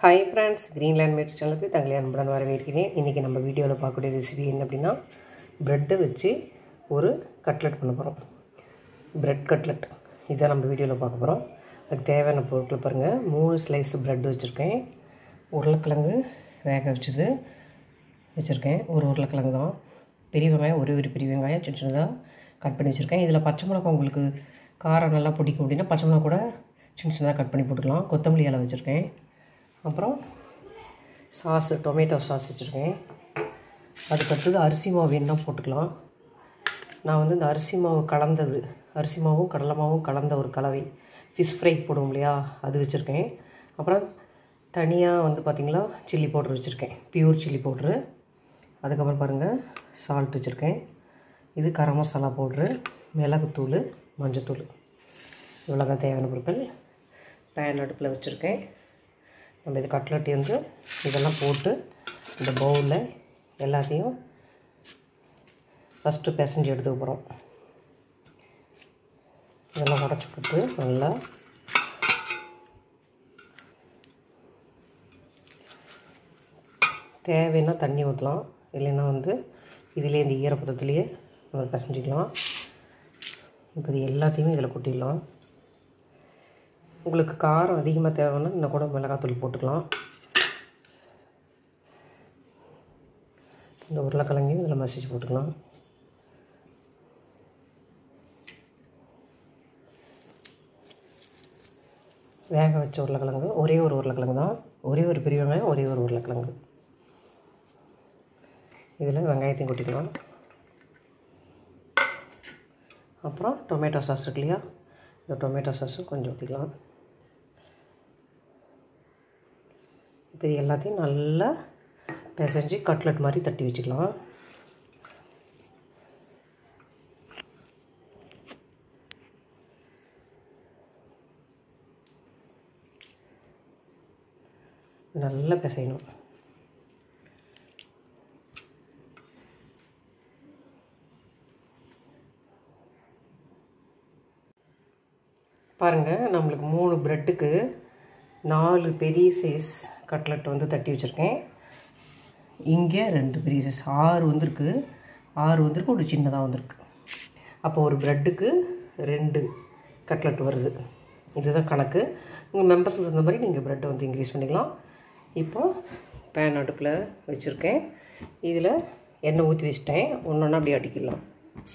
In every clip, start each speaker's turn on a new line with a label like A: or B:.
A: hi friends Greenland mat சேனலுக்கு தங்களை அன்புடன் வரவேற்கிறேன் இன்றைக்கி நம்ம வீடியோவில் பார்க்கக்கூடிய ரெசிபி என்ன அப்படின்னா ப்ரெட்டை வச்சு ஒரு கட்லெட் பண்ண போகிறோம் ப்ரெட் கட்லெட் இதை நம்ம வீடியோவில் பார்க்க போகிறோம் அதுக்கு தேவையான பொருட்கள் பாருங்கள் மூணு ஸ்லைஸ் ப்ரெட் வச்சுருக்கேன் உருளைக்கிழங்கு வேக வச்சது வச்சுருக்கேன் ஒரு உருளைக்கிழங்கு தான் பெரிய வெங்காயம் ஒரே ஒரு பெரிய வெங்காயம் சின்ன சின்னதாக கட் பண்ணி வச்சுருக்கேன் இதில் பச்சை மிளகா உங்களுக்கு காரம் நல்லா பிடிக்கும் அப்படின்னா பச்சை மிளகா கூட சின்ன சின்னதாக கட் பண்ணி போட்டுக்கலாம் கொத்தமல்லி இலை வச்சுருக்கேன் அப்புறம் சாஸு டொமேட்டோ சாஸ் வச்சுருக்கேன் அதுக்கடுத்தது அரிசி மாவு வேணுன்னா போட்டுக்கலாம் நான் வந்து இந்த அரிசி மாவு கலந்தது அரிசி மாவும் கடலை மாவும் கலந்த ஒரு கலவை ஃபிஷ் ஃப்ரை போடுவோம் இல்லையா அது வச்சுருக்கேன் அப்புறம் தனியாக வந்து பார்த்திங்களா சில்லி பவுட்ரு வச்சுருக்கேன் பியூர் சில்லி பவுட்ரு அதுக்கப்புறம் பாருங்கள் சால்ட் வச்சுருக்கேன் இது கரம் மசாலா பவுட்ரு மிளகுத்தூள் மஞ்சத்தூள் இவ்வளோ தான் தேவையான பொருட்கள் பேன் அடுப்பில் வச்சுருக்கேன் நம்ம இது கட்லெட் வந்து இதெல்லாம் போட்டு இந்த பவுலில் எல்லாத்தையும் ஃபஸ்ட்டு பிசைஞ்சு எடுத்துக்க போகிறோம் இதெல்லாம் உடச்சி போட்டு நல்லா தேவைன்னா தண்ணி ஊற்றலாம் இல்லைன்னா வந்து இதிலே இந்த ஈரப்பதத்துலேயே நம்ம பிசைஞ்சிக்கலாம் இப்போ இது எல்லாத்தையுமே இதில் கொட்டிடலாம் உங்களுக்கு காரம் அதிகமாக தேவைன்னா இன்னும் கூட மிளகாத்தூள் போட்டுக்கலாம் இந்த உருளைக்கிழங்கையும் இதில் மசிச்சு போட்டுக்கலாம் வேக வச்ச உருளைக்கிழங்கு ஒரே ஒரு உருளைக்கிழங்கு தான் ஒரே ஒரு பெரிய வெங்காயம் ஒரே ஒரு உருளைக்கிழங்கு இதில் வெங்காயத்தையும் கொட்டிக்கலாம் அப்புறம் டொமேட்டோ சாஸ் இருக்கு இல்லையா இந்த டொமேட்டோ சாஸும் கொஞ்சம் ஊற்றிக்கலாம் இப்போ இது எல்லாத்தையும் நல்லா பிசைஞ்சு கட்லெட் மாதிரி தட்டி வச்சுக்கலாம் நல்லா பிசையணும் பாருங்கள் நம்மளுக்கு மூணு ப்ரெட்டுக்கு நாலு பெரிய சைஸ் கட்லெட் வந்து தட்டி வச்சுருக்கேன் இங்கே ரெண்டு பெரிய சைஸ் ஆறு வந்திருக்கு ஆறு வந்திருக்கு ஒரு சின்னதாக வந்திருக்கு அப்போ ஒரு ப்ரெட்டுக்கு ரெண்டு கட்லெட் வருது இதுதான் கணக்கு உங்கள் மெம்பர்ஸ் தகுந்த மாதிரி நீங்கள் ப்ரெட்டை வந்து இன்க்ரீஸ் பண்ணிக்கலாம் இப்போது பேன் அடுப்பில் வச்சுருக்கேன் இதில் எண்ணெய் ஊற்றி வச்சிட்டேன் ஒன்று ஒன்றா அப்படியே அடிக்கலாம்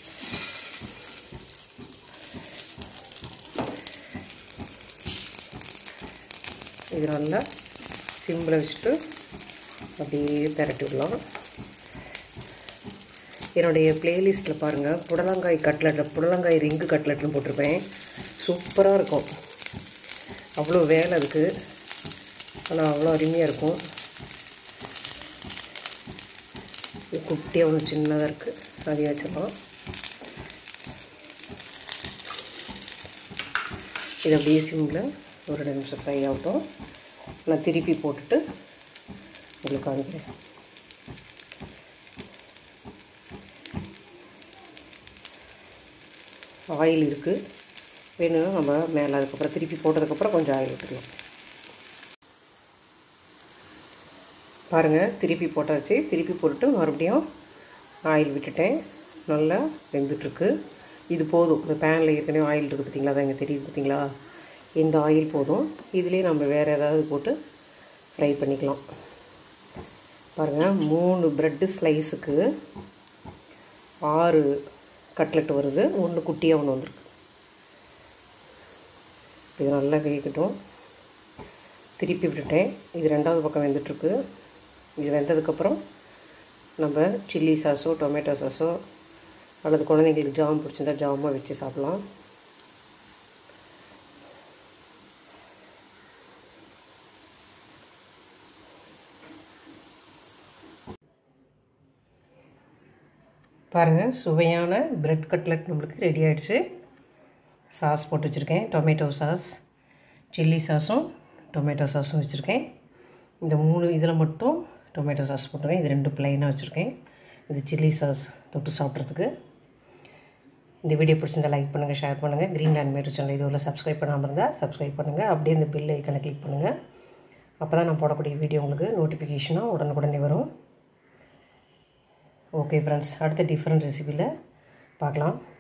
A: இது நல்லா சிம்பிளை வச்சுட்டு அப்படியே பெரட்டி விடலாம் என்னுடைய ப்ளேலிஸ்ட்டில் பாருங்கள் புடலங்காய் கட்லெட் புடலங்காய் ரிங்கு கட்லெட்னு போட்டிருப்பேன் சூப்பராக இருக்கும் அவ்வளோ வேலை அதுக்கு ஆனால் அவ்வளோ அருமையாக இருக்கும் குட்டியாக ஒன்று சின்னதாக இருக்குது அதையும் வச்சிடலாம் இது அப்படியே சிம்மில் ஒரு ரெண்டு நிமிஷம் ஃப்ரை ஆகட்டும் நான் திருப்பி போட்டுட்டு உங்களுக்கு காமிக்கிறேன் ஆயில் இருக்குது வேணும்னா நம்ம மேலே அதுக்கப்புறம் திருப்பி போட்டதுக்கப்புறம் கொஞ்சம் ஆயில் ஊற்றிக்கலாம் பாருங்கள் திருப்பி போட்டாச்சு திருப்பி போட்டுட்டு மறுபடியும் ஆயில் விட்டுட்டேன் நல்லா வெந்துட்டுருக்கு இது போதும் இந்த பேனில் ஏற்கனவே ஆயில் இருக்குது பார்த்திங்களா அதான் இங்கே தெரியுது பார்த்திங்களா இந்த ஆயில் போதும் இதுலேயே நம்ம வேறு ஏதாவது போட்டு ஃப்ரை பண்ணிக்கலாம் பாருங்கள் மூணு ப்ரெட்டு ஸ்லைஸுக்கு ஆறு கட்லெட் வருது ஒன்று குட்டியாக ஒன்று வந்திருக்கு இது நல்லா வேகட்டும் திருப்பி விட்டுட்டேன் இது ரெண்டாவது பக்கம் வெந்துட்டுருக்கு இது வெந்ததுக்கப்புறம் நம்ம சில்லி சாஸோ டொமேட்டோ சாஸோ அல்லது குழந்தைங்களுக்கு ஜாம் பிடிச்சிருந்தா ஜாமாக வச்சு சாப்பிட்லாம் பாருங்கள் சுவையான ப்ரெட் கட்லெட் நம்மளுக்கு ரெடி ஆகிடுச்சு சாஸ் போட்டு வச்சுருக்கேன் டொமேட்டோ சாஸ் சில்லி சாஸும் டொமேட்டோ சாஸும் வச்சுருக்கேன் இந்த மூணு இதில் மட்டும் டொமேட்டோ சாஸ் போட்டுருக்கேன் இது ரெண்டு ப்ளைனாக வச்சுருக்கேன் இது சில்லி சாஸ் தொட்டு சாப்பிட்றதுக்கு இந்த வீடியோ பிடிச்சிருந்தா லைக் பண்ணுங்கள் ஷேர் பண்ணுங்கள் க்ரீன் அண்ட் மேட்டு சேனல் இதுவரை சப்ஸ்கிரைப் பண்ணாமல் இருந்தால் சப்ஸ்கிரைப் பண்ணுங்கள் அப்படியே இந்த பில் ஐக்கனை கிளிக் பண்ணுங்கள் அப்போ தான் நான் போடக்கூடிய வீடியோ உங்களுக்கு நோட்டிஃபிகேஷனாக உடனுக்குடனே வரும் ஓகே ஃப்ரெண்ட்ஸ் அடுத்த டிஃப்ரெண்ட் ரெசிபியில் பார்க்கலாம்